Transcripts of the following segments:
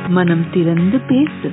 மனம் திறந்து பேசு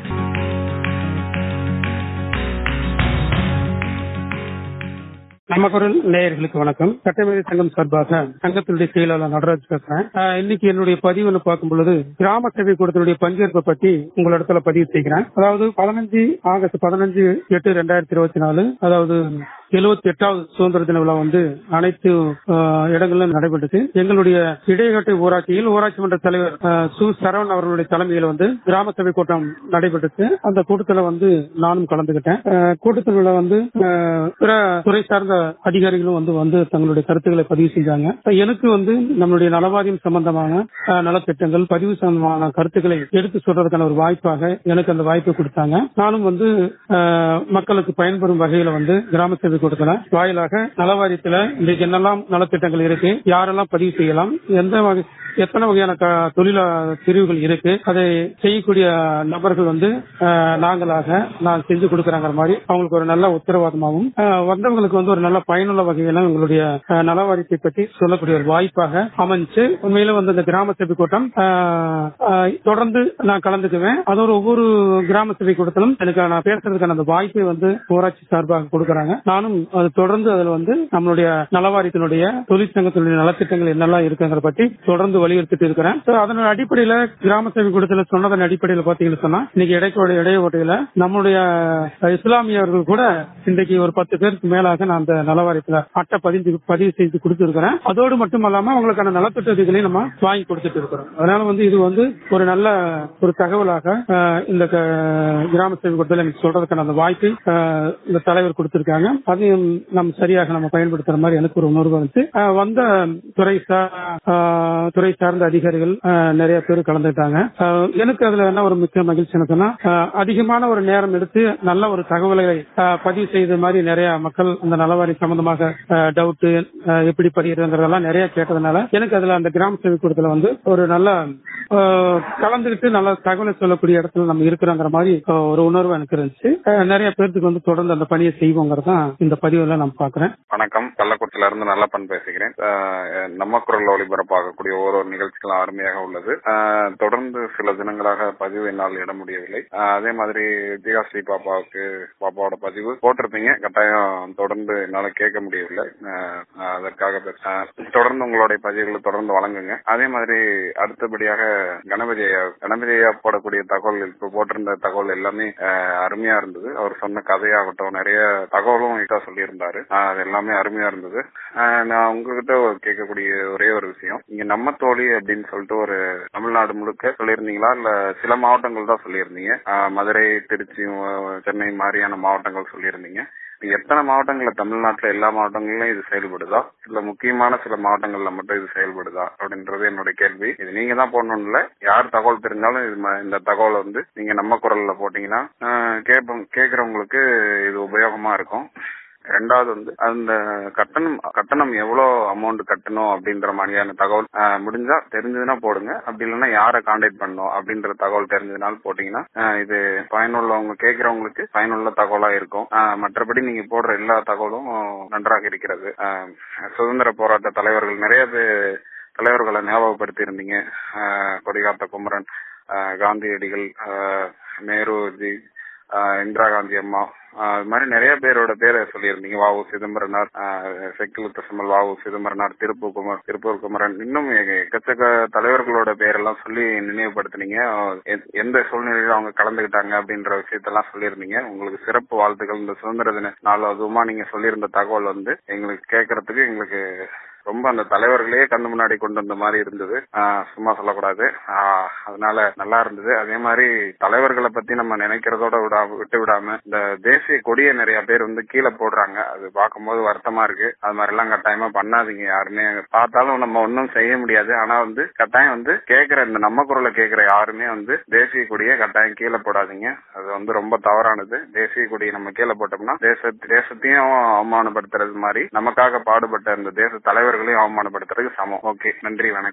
நம்ம குரல் நேயர்களுக்கு வணக்கம் சட்டமேதை சங்கம் சார்பாக சங்கத்தினுடைய செயலாளர் நடராஜ் பேசுறேன் ஆஹ் இன்னைக்கு என்னுடைய பதிவுன்னு பார்க்கும் பொழுது கிராம சபை கூட்டத்தினுடைய பங்கேற்பை பற்றி உங்களிடத்துல பதிவு செய்கிறேன் அதாவது பதினஞ்சு ஆகஸ்ட் பதினஞ்சு எட்டு ரெண்டாயிரத்தி இருபத்தி நாலு அதாவது எழுபத்தி எட்டாவது சுதந்திர தின விழா வந்து அனைத்து ஆஹ், இடங்களிலும் நடைபெற்றது எங்களுடைய இடையகட்டை ஊராட்சியில் ஊராட்சி மன்ற தலைவர் ஆஹ், சு சரவணன் அவர்களுடைய தலைமையில் வந்து கிராம சபை கூட்டம் நடைபெற்றது அந்த கூட்டத்தில் வந்து நானும் கலந்துகிட்டேன் ஆஹ், கூட்டத்தில் வந்து ஆஹ், பிற துறை சார்ந்த அதிகாரிகளும் வந்து வந்து தங்களுடைய கருத்துக்களை பதிவு செஞ்சாங்க எனக்கு வந்து நம்மளுடைய நலவாரியம் சம்பந்தமான ஆஹ், நலத்திட்டங்கள் பதிவு சம்பந்தமான கருத்துக்களை எடுத்து சொல்றதுக்கான ஒரு வாய்ப்பாக எனக்கு அந்த வாய்ப்பை கொடுத்தாங்க நானும் வந்து ஆஹ், மக்களுக்கு பயன்பெறும் வகையில வந்து கிராம சேவை கூட்டத்துல வாயிலாக நலவாரியத்துல இன்றைக்கு என்னெல்லாம் நலத்திட்டங்கள் இருக்கு யாரெல்லாம் பதிவு செய்யலாம் எந்த வகை எத்தனை வகையான க- தொழில பிரிவுகள் இருக்கு அதை செய்யக்கூடிய நபர்கள் வந்து ஆஹ், நாங்களாக நான் செஞ்சு கொடுக்கறாங்கிற மாதிரி அவங்களுக்கு ஒரு நல்ல உத்தரவாதமாகவும் ஆஹ், வந்தவங்களுக்கு வந்து ஒரு நல்ல பயனுள்ள வகையில உங்களுடைய ஆஹ், நலவாரியத்தை பற்றி சொல்லக்கூடிய ஒரு வாய்ப்பாக அமைஞ்சு உண்மையில வந்து இந்த கிராம சபை கூட்டம் ஆஹ், ஆஹ், தொடர்ந்து நான் கலந்துக்குவேன் அதோட ஒவ்வொரு கிராம சபை கூட்டத்திலும் எனக்கு நான் பேசுறதுக்கான அந்த வாய்ப்பை வந்து ஊராட்சி சார்பாக கொடுக்கறாங்க நானும் அது தொடர்ந்து அதுல வந்து நம்மளுடைய நலவாரியத்தினுடைய தொழிற்சங்கத்தினுடைய நலத்திட்டங்கள் என்னெல்லாம் இருக்குங்கிற பற்றி தொடர்ந்து வலியுறுத்திட்டு இருக்கிறேன் So, அதன் அடிப்படையில கிராம சபை கூட்டத்தில் சொன்னதன் அடிப்படையில் பாத்தீங்கன்னு சொன்னா இன்னைக்கு இடைக்கோட இடைய ஓட்டையில நம்மளுடைய அஹ், இஸ்லாமியர்கள் கூட இன்றைக்கு ஒரு பத்து பேருக்கு மேலாக நான் அந்த நலவாரியத்துல அட்டை பதிஞ்சு பதிவு செய்து கொடுத்திருக்கிறேன் அதோடு மட்டும் இல்லாம அவங்களுக்கான நலத்திட்டங்களையும் நம்ம வாங்கி கொடுத்துட்டு இருக்கிறோம் அதனால வந்து இது வந்து ஒரு நல்ல ஒரு தகவலாக அஹ், இந்த க- கிராம சேவை கூட்டத்தில் எனக்கு சொல்றதுக்கான அந்த வாய்ப்பு அஹ், இந்த தலைவர் கொடுத்திருக்காங்க அதையும் நம்ம சரியாக நம்ம பயன்படுத்துற மாதிரி எனக்கு ஒரு உணர்வு வந்துச்சு அஹ், வந்த துறை சா- அஹ், துறை சார்ந்த அதிகாரிகள் அஹ், நிறைய பேர் கலந்துட்டாங்க அஹ், எனக்கு அதுல என்ன ஒரு மிக்க மகிழ்ச்சி என்ன சொன்னா அஹ், அதிகமான ஒரு நேரம் எடுத்து நல்ல ஒரு தகவல்களை அஹ், பதிவு செய்த மாதிரி நிறைய மக்கள் அந்த நலவாரி சம்பந்தமாக டவுட் எப்படி பதிகிறதுங்கிறதெல்லாம் நிறைய கேட்டதுனால எனக்கு அதுல அந்த கிராம சேவை கூட்டத்துல வந்து ஒரு நல்ல அஹ், கலந்துகிட்டு நல்ல தகவலை சொல்லக்கூடிய இடத்துல நம்ம இருக்கிறோங்கிற மாதிரி அஹ், ஒரு உணர்வு எனக்கு இருந்துச்சு அஹ், நிறைய பேருக்கு வந்து தொடர்ந்து அந்த பணியை செய்வோங்கிறதான் இந்த பதிவுல நான் பாக்குறேன் வணக்கம் கள்ளக்குறிச்சில இருந்து நல்லப்பன் பேசுகிறேன் ஆஹ் நம்ம குரல் ஒளிபரப்பாகக்கூடிய ஒரு ஒரு நிகழ்ச்சிகளும் அருமையாக உள்ளது ஆஹ் தொடர்ந்து சில தினங்களாக பதிவு என்னால் இட முடியவில்லை ஆஹ் அதே மாதிரி வித்யாஸ்ரீ பாப்பாவுக்கு பாப்பாவோட பதிவு போட்டிருப்பீங்க கட்டாயம் தொடர்ந்து என்னால கேட்க முடியவில்லை ஆஹ் அதற்காக பே- ஆஹ் தொடர்ந்து உங்களுடைய பதிவுகளை தொடர்ந்து வழங்குங்க அதே மாதிரி அடுத்தபடியாக கணபதி ஐயா கணபதி ஐயா போடக்கூடிய தகவல் இப்ப போட்டிருந்த தகவல் எல்லாமே ஆஹ் அருமையா இருந்தது அவர் சொன்ன கதையாகட்டும் நிறைய தகவலும் இதா சொல்லியிருந்தாரு ஆஹ் அது எல்லாமே அருமையா இருந்தது ஆஹ் நான் உங்ககிட்ட ஒரு கேட்கக்கூடிய ஒரே ஒரு விஷயம் இங்க நம்ம தோழி அப்படின்னு சொல்லிட்டு ஒரு தமிழ்நாடு முழுக்க சொல்லியிருந்தீங்களா இல்ல சில மாவட்டங்கள் தான் சொல்லியிருந்தீங்க ஆஹ் மதுரை திருச்சி உ- சென்னை மாதிரியான மாவட்டங்கள் சொல்லியிருந்தீங்க எத்தனை மாவட்டங்கள்ல தமிழ்நாட்டுல எல்லா மாவட்டங்களிலும் இது செயல்படுதா இல்ல முக்கியமான சில மாவட்டங்கள்ல மட்டும் இது செயல்படுதா அப்படின்றது என்னோட கேள்வி இது நீங்க தான் போடணும் இல்ல யார் தகவல் தெரிஞ்சாலும் இது ம- இந்த தகவல் வந்து நீங்க நம்ம குரல்ல போட்டீங்கன்னா ஆஹ் கேட்போம் கேட்கறவங்களுக்கு இது உபயோகமா இருக்கும் ரெண்டாவது வந்து அந்த கட்டணம் கட்டணம் எவ்வளவு அமௌண்ட் கட்டணும் அப்படின்ற மாதிரியான தகவல் ஆஹ், முடிஞ்சா தெரிஞ்சதுன்னா போடுங்க அப்படி இல்லைன்னா யாரை கான்டாக்ட் பண்ணணும் அப்படின்ற தகவல் தெரிஞ்சதுனால போட்டீங்கன்னா ஆஹ், இது பயனுள்ளவங்க கேட்கறவங்களுக்கு பயனுள்ள தகவலா இருக்கும் ஆஹ், மற்றபடி நீங்க போடுற எல்லா தகவலும் நன்றாக இருக்கிறது ஆஹ், சுதந்திர போராட்ட தலைவர்கள் நிறைய பேர் தலைவர்களை ஞாபகப்படுத்தி இருந்தீங்க கொடிகாத்த குமரன் ஆஹ், காந்தியடிகள் ஆஹ், நேருஜி ஆஹ், இந்திரா காந்தி அம்மா ஆஹ், இது மாதிரி நிறைய பேரோட பேரை சொல்லியிருந்தீங்க வாவு சிதம்பரனார் செக்கில் தசமல் வாவு சிதம்பரனார் திருப்பூர் குமர் திருப்பூர் குமரன் இன்னும் எ- எக்கச்சக்க தலைவர்களோட பேரெல்லாம் சொல்லி நினைவுபடுத்தினீங்க ஆஹ், எ- எந்த சூழ்நிலையில அவங்க கலந்துகிட்டாங்க அப்படின்ற விஷயத்தெல்லாம் சொல்லியிருந்தீங்க உங்களுக்கு சிறப்பு வாழ்த்துக்கள் இந்த சுதந்திர தின நாள் அதுவுமா நீங்க சொல்லியிருந்த தகவல் வந்து எங்களுக்கு கேட்கறதுக்கு எங்களுக்கு ரொம்ப அந்த தலைவர்களே கண்ணு முன்னாடி கொண்டு வந்த மாதிரி இருந்தது ஆஹ் சும்மா சொல்லக்கூடாது ஆஹ் அதனால நல்லா இருந்தது அதே மாதிரி தலைவர்களை பத்தி நம்ம நினைக்கிறதோட விடா விட்டு விடாம இந்த தேசிய கொடியை நிறைய பேர் வந்து கீழே போடுறாங்க அது பார்க்கும்போது வருத்தமா இருக்கு அது மாதிரி எல்லாம் கட்டாயமா பண்ணாதீங்க யாருமே பார்த்தாலும் நம்ம ஒன்றும் செய்ய முடியாது ஆனா வந்து கட்டாயம் வந்து கேட்கிற இந்த நம்ம குரலை கேட்கிற யாருமே வந்து தேசிய கொடியை கட்டாயம் கீழே போடாதீங்க அது வந்து ரொம்ப தவறானது தேசிய கொடியை நம்ம கீழே போட்டோம்னா தேச தேசத்தையும் அவமானப்படுத்துறது மாதிரி நமக்காக பாடுபட்ட இந்த தேச தலைவர்களையும் அவமானப்படுத்துறதுக்கு சமம் ஓகே நன்றி வணக்கம்